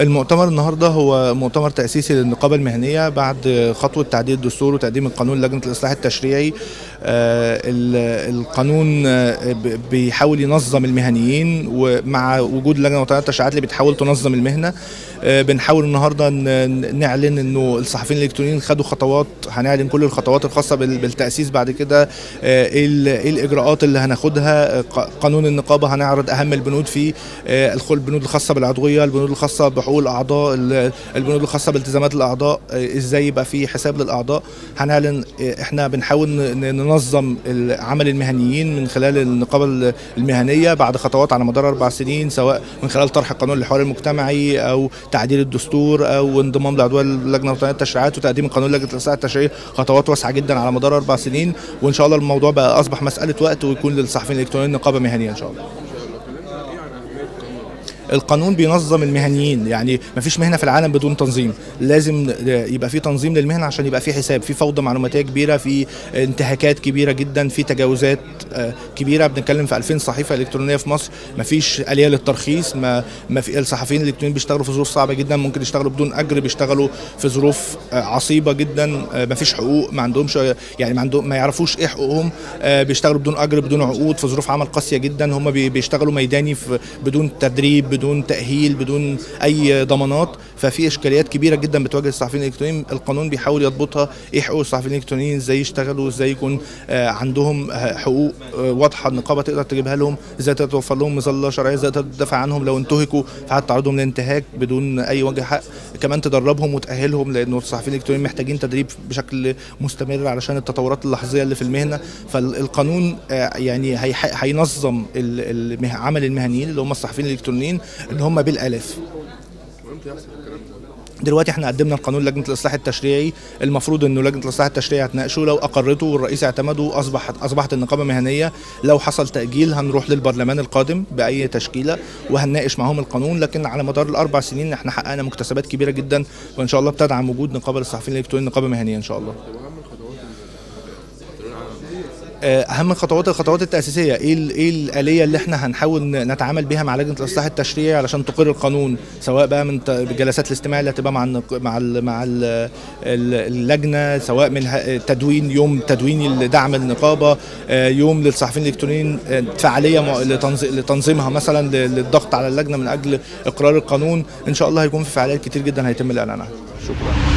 المؤتمر النهارده هو مؤتمر تأسيسي للنقابة المهنية بعد خطوة تعديل الدستور وتقديم القانون لجنة الإصلاح التشريعي آه، ال- القانون آه، ب- بيحاول ينظم المهنيين ومع وجود لجنة وطنية التشريعات اللي بتحاول تنظم المهنة آه، بنحاول النهارده ن- نعلن انه الصحفيين الالكترونيين خدوا خطوات هنعلن كل الخطوات الخاصه بال- بالتاسيس بعد كده آه، ايه ال- إيه الاجراءات اللي هناخدها آه، ق- قانون النقابه هنعرض اهم البنود فيه آه، الخ- البنود الخاصه بالعضويه البنود الخاصه بحقوق الاعضاء ال- البنود الخاصه بالتزامات الاعضاء آه، ازاي يبقى في حساب للاعضاء هنعلن آه، احنا بنحاول ن- ن- ننظم ال- عمل المهنيين من خلال النقابه ال- المهنيه بعد خطوات على مدار اربع سنين سواء من خلال طرح القانون للحوار المجتمعي او تعديل الدستور او انضمام لعضويه اللجنه الوطنيه للتشريعات وتقديم قانون لجنه الاصلاح التشريعي خطوات واسعه جدا على مدار اربع سنين وان شاء الله الموضوع بقى اصبح مساله وقت ويكون للصحفيين الالكترونيين نقابه مهنيه ان شاء الله القانون بينظم المهنيين يعني مفيش مهنه في العالم بدون تنظيم لازم يبقى في تنظيم للمهنه عشان يبقى في حساب في فوضى معلوماتيه كبيره في انتهاكات كبيره جدا في تجاوزات آه، كبيره بنتكلم في 2000 صحيفه الكترونيه في مصر مفيش اليه للترخيص ما ما في الصحفيين الالكترونيين بيشتغلوا في ظروف صعبه جدا ممكن يشتغلوا بدون اجر بيشتغلوا في ظروف آه، عصيبه جدا آه، مفيش حقوق ما عندهمش يعني ما عندهم ما يعرفوش ايه حقوقهم آه، بيشتغلوا بدون اجر بدون عقود في ظروف عمل قاسيه جدا هم بي- بيشتغلوا ميداني في بدون تدريب بدون تاهيل بدون اي ضمانات ففي اشكاليات كبيره جدا بتواجه الصحفيين الالكترونيين القانون بيحاول يضبطها ايه حقوق الصحفيين الالكترونيين ازاي يشتغلوا ازاي يكون آه، عندهم آه، حقوق آه، واضحه النقابه تقدر تجيبها لهم ازاي تقدر توفر لهم مظله شرعيه ازاي تقدر تدافع عنهم لو انتهكوا في حال تعرضهم لانتهاك بدون اي وجه حق كمان تدربهم وتاهلهم لانه الصحفيين الالكترونيين محتاجين تدريب بشكل مستمر علشان التطورات اللحظيه اللي في المهنه فالقانون آه، يعني هيح- هينظم ال- المه- عمل المهنيين اللي هم الصحفيين الالكترونيين اللي هم بالالاف دلوقتي احنا قدمنا القانون لجنه الاصلاح التشريعي المفروض انه لجنه الاصلاح التشريعي هتناقشه لو اقرته والرئيس اعتمده اصبحت اصبحت النقابه مهنيه لو حصل تاجيل هنروح للبرلمان القادم باي تشكيله وهنناقش معاهم القانون لكن على مدار الاربع سنين احنا حققنا مكتسبات كبيره جدا وان شاء الله بتدعم وجود نقابه للصحفيين الالكترونيين نقابه مهنيه ان شاء الله آه، اهم الخطوات الخطوات التاسيسيه ايه ال- ايه الاليه اللي احنا هنحاول ن- نتعامل بها مع لجنه الاصلاح التشريعي علشان تقر القانون سواء بقى من ت- جلسات الاستماع اللي هتبقى مع النق- مع ال مع ال ال- اللجنه سواء من ه- تدوين يوم تدوين لدعم النقابه آه، يوم للصحفيين الالكترونيين آه، فعاليه م- لتنظ- لتنظيمها مثلا ل- للضغط على اللجنه من اجل اقرار القانون ان شاء الله هيكون في فعاليات كتير جدا هيتم الاعلان عنها شكرا